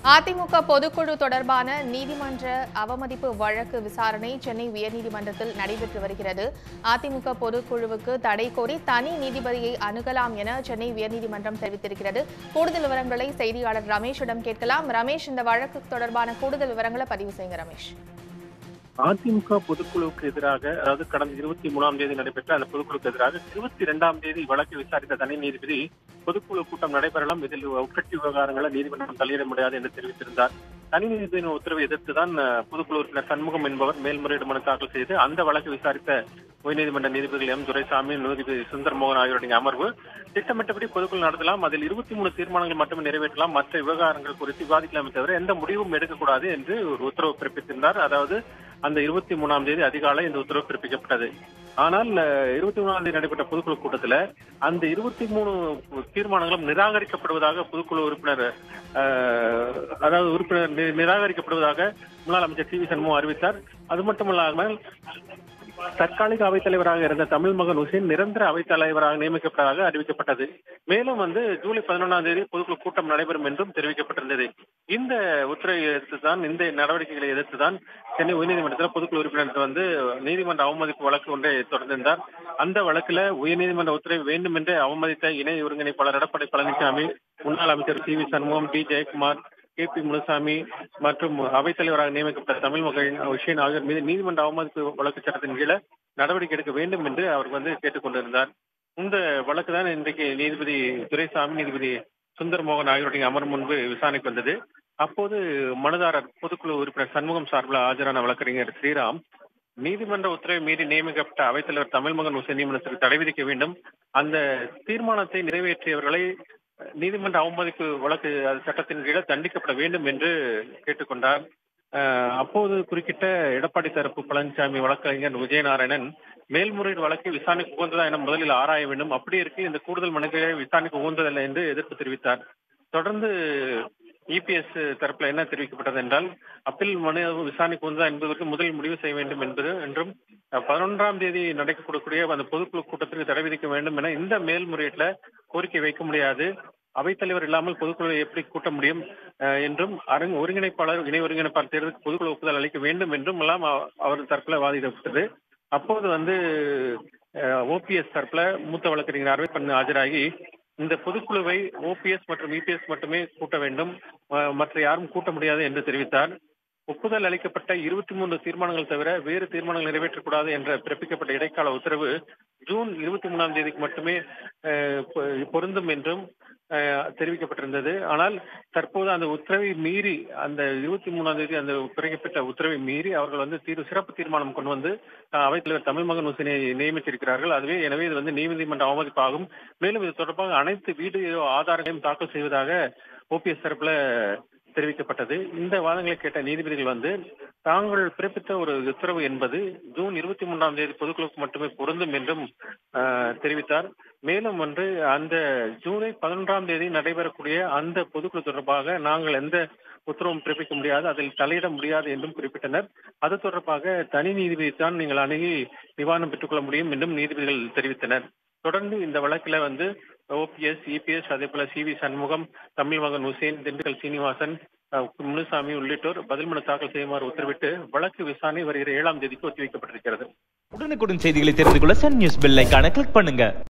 அதிமுக பொதுக்குழு தொடர்பான நீதிமன்ற அவமதிப்பு வழக்கு விசாரணை சென்னை உயர்நீதிமன்றத்தில் நடைபெற்று வருகிறது அதிமுக பொதுக்குழுவுக்கு தடை கோரி தனி நீதிபதியை அணுகலாம் என சென்னை உயர்நீதிமன்றம் தெரிவித்திருக்கிறது கூடுதல் விவரங்களை செய்தியாளர் ரமேஷிடம் கேட்கலாம் ரமேஷ் இந்த வழக்கு தொடர்பான கூடுதல் விவரங்களை பதிவு செய்யுங்க ரமேஷ் அதிமுக பொதுக்குழுவுக்கு எதிராக அதாவது கடந்த இருபத்தி மூணாம் தேதி நடைபெற்ற அந்த பொதுக்குழுக்கு எதிராக இருபத்தி இரண்டாம் தேதி வழக்கை விசாரித்த தனி நீதிபதி பொதுக்குழு கூட்டம் நடைபெறலாம் இதில் உட்கட்சி விவகாரங்களை நீதிமன்றம் தலையிட முடியாது என்று தெரிவித்திருந்தார் தனி நீதிபதியின் உத்தரவை எதிர்த்துதான் அஹ், பொதுக்குழு உறுப்பினர் சண்முகம் என்பவர் மேல்முறையீடு மனு தாக்கல் செய்து அந்த வழக்கை விசாரித்த உயர்நீதிமன்ற நீதிபதிகள் எம் துரைசாமி நீதிபதி சுந்தர் மோகன் ஆகியோருடைய அமர்வு திட்டமிட்டபடி பொதுக்குழு நடத்தலாம் அதில் இருபத்தி மூணு தீர்மானங்கள் மட்டுமே நிறைவேற்றலாம் மற்ற விவகாரங்கள் குறித்து விவாதிக்கலாமே தவிர எந்த முடிவும் எடுக்கக்கூடாது என்று ஒரு உத்தரவு பிறப்பித்திருந்தார் அதாவது அந்த இருபத்தி மூணாம் தேதி அதிகாலை இந்த உத்தரவு பிறப்பிக்கப்பட்டது ஆனால் இருபத்தி மூணாம் தேதி நடைபெற்ற பொதுக்குழு கூட்டத்துல அந்த இருபத்தி மூணு தீர்மானங்களும் நிராகரிக்கப்படுவதாக பொதுக்குழு உறுப்பினர் அஹ், அதாவது உறுப்பினர் நி- நிராகரிக்கப்படுவதாக முன்னாள் அமைச்சர் டி வி சண்முகம் அறிவித்தார் அது மட்டுமல்லாமல் தற்காலிக அவைத்தலைவராக இருந்த தமிழ் மகன் ஹுசேன் நிரந்தர அவைத்தலைவராக நியமிக்கப்பட்டதாக அறிவிக்கப்பட்டது மேலும் வந்து ஜூலை பதினொன்றாம் தேதி பொதுக்குழு கூட்டம் நடைபெறும் என்றும் தெரிவிக்கப்பட்டிருந்தது இந்த உத்தரவை எதிர்த்துதான் இந்த நடவடிக்கைகளை எதிர்த்துதான் சென்னை உயர்நீதிமன்றத்தில் பொதுக்குழு உறுப்பினர் வந்து நீதிமன்ற அவமதிப்பு வழக்கு ஒன்றை தொடர்ந்திருந்தார் அந்த வழக்குல உயர்நீதிமன்ற உத்தரவை வேண்டும் என்று அவமதித்த இணை ஒருங்கிணைப்பாளர் எடப்பாடி பழனிசாமி முன்னாள் அமைச்சர் C V Shanmugam D Jayakumar K P Munusamy மற்றும் அவைத்தலைவராக நியமிக்கப்பட்ட தமிழ் மகன் விஷயன் ஆகியோர் மீது நீதிமன்ற அவமதிப்பு வழக்கு சட்டத்தின் கீழ நடவடிக்கை எடுக்க வேண்டும் என்று அவர் வந்து கேட்டுக்கொண்டிருந்தார் இந்த வழக்கு தான் இன்றைக்கு நீதிபதி துரைசாமி நீதிபதி சுந்தர் மோகன் ஆகியோருடைய அமர்வு முன்பு விசாரணைக்கு வந்தது அப்போது மனுதாரர் பொதுக்குழு உறுப்பினர் சண்முகம் சார்பில் ஆஜரான வழக்கறிஞர் ஸ்ரீராம் நீதிமன்ற உத்தரவை மீறி நியமிக்கப்பட்ட அவைத்தலைவர் தமிழ்மகன் உசேன் நியமனத்திற்கு தடை விதிக்க வேண்டும் அந்த தீர்மானத்தை நிறைவேற்றியவர்களை நீதிமன்ற அவமதிப்பு வழக்கு அது சட்டத்தின் கீழ தண்டிக்கப்பட வேண்டும் என்று கேட்டுக்கொண்டார் அஹ், அப்போது குறுக்கிட்ட எடப்பாடி தரப்பு பழனிசாமி வழக்கறிஞர் விஜயநாராயணன் மேல்முறையீடு வழக்கை விசாரணைக்கு உகந்ததா என முதலில் ஆராய வேண்டும் அப்படி இருக்கு இந்த கூடுதல் மனுக்களை விசாரணைக்கு உகந்ததில்லை என்று எதிர்ப்பு தெரிவித்தார் தொடர்ந்து இபிஎஸ் தரப்புல என்ன தெரிவிக்கப்பட்டது என்றால் அப்பீல் மனு விசாரணைக்கு வந்ததா என்பதற்கு முதலில் முடிவு செய்ய வேண்டும் என்பது என்றும் அஹ், பதினொன்றாம் தேதி நடக்கக்கூடிய அந்த பொதுக்குழு கூட்டத்திற்கு தடை விதிக்க வேண்டும் என இந்த மேல்முறையீட்டுல கோரிக்கை வைக்க முடியாது அவைத்தலைவர் இல்லாமல் பொதுக்குழுவை எப்படி கூட்ட முடியும் அஹ், என்றும் அரங் ஒருங்கிணைப்பாளர் இணை ஒருங்கிணைப்பாளர் தேர்தலுக்கு பொதுக்குழு ஒப்புதல் அளிக்க வேண்டும் என்றும் எல்லாம் அவ- அவர் தரப்புல வாதிடப்பட்டது அப்போது வந்து ஓபிஎஸ் தரப்புல மூத்த வழக்கறிஞர் அரவிப்பன் ஆஜராகி இந்த பொதுக்குழுவை ஓபிஎஸ் மற்றும் இபிஎஸ் மட்டுமே கூட்ட வேண்டும் அஹ், மற்ற யாரும் கூட்ட முடியாது என்று தெரிவித்தார் ஒப்புதல் அளிக்கப்பட்ட இருபத்தி மூன்று தீர்மானங்கள் தவிர வேறு தீர்மானங்கள் நிறைவேற்றக்கூடாது என்ற பிறப்பிக்கப்பட்ட இடைக்கால உத்தரவு ஜூன் இருபத்தி மூணாம் தேதிக்கு மட்டுமே அஹ், பொ- பொருந்தும் என்றும் அஹ், தெரிவிக்கப்பட்டிருந்தது ஆனால் தற்போது அந்த உத்தரவை மீறி அந்த இருபத்தி மூணாம் தேதி அந்த பிறப்பிக்கப்பட்ட உத்தரவை மீறி அவர்கள் வந்து தீர்வு சிறப்பு தீர்மானம் கொண்டு வந்து அஹ், அவைத்தலைவர் தமிழ்மகன் ஹுசேனை நியமித்திருக்கிறார்கள் அதுவே எனவே இது வந்து நீதிமன்ற அவமதிப்பாகும் மேலும் இது தொடர்பாக அனைத்து வீடியோ ஆதாரங்களையும் தாக்கல் செய்வதாக ஓபிஎஸ் தரப்புல தெரிவிக்கப்பட்டது இந்த வாதங்களை கேட்ட நீதிபதிகள் வந்து தாங்கள் பிறப்பித்த ஒரு உத்தரவு என்பது ஜூன் இருபத்தி மூன்றாம் தேதி பொதுக்குழுக்கு மட்டுமே பொருந்தும் என்றும் ஆஹ், தெரிவித்தார் மேலும் வந்து அந்த ஜூலை பதினொன்றாம் தேதி நடைபெறக்கூடிய அந்த பொதுக்குழு தொடர்பாக நாங்கள் எந்த உத்தரவும் பிறப்பிக்க முடியாது அதில் தலையிட முடியாது என்றும் குறிப்பிட்டனர் அது தொடர்பாக தனி நீதிபதி தான் நீங்கள் அணுகி நிவாரணம் பெற்றுக்கொள்ள முடியும் என்றும் நீதிபதிகள் தெரிவித்தனர் தொடர்ந்து இந்த வழக்கில் வந்து ஓபிஎஸ் இபிஎஸ் அதே போல சி வி சண்முகம் தமிழ் மகன் ஹுசேன் திண்டுக்கல் சீனிவாசன் அஹ், முனுசாமி உள்ளிட்டோர் பதில் மனு தாக்கல் செய்யுமாறு உத்தரவிட்டு வழக்கு விசாரணை வருகிற ஏழாம் தேதிக்கு ஒத்திவைக்கப்பட்டிருக்கிறது உடனுக்குடன் செய்திகளை தெரிந்து கொள்ள சன் நியூஸ் பெல் ஐகானை கிளிக் பண்ணுங்க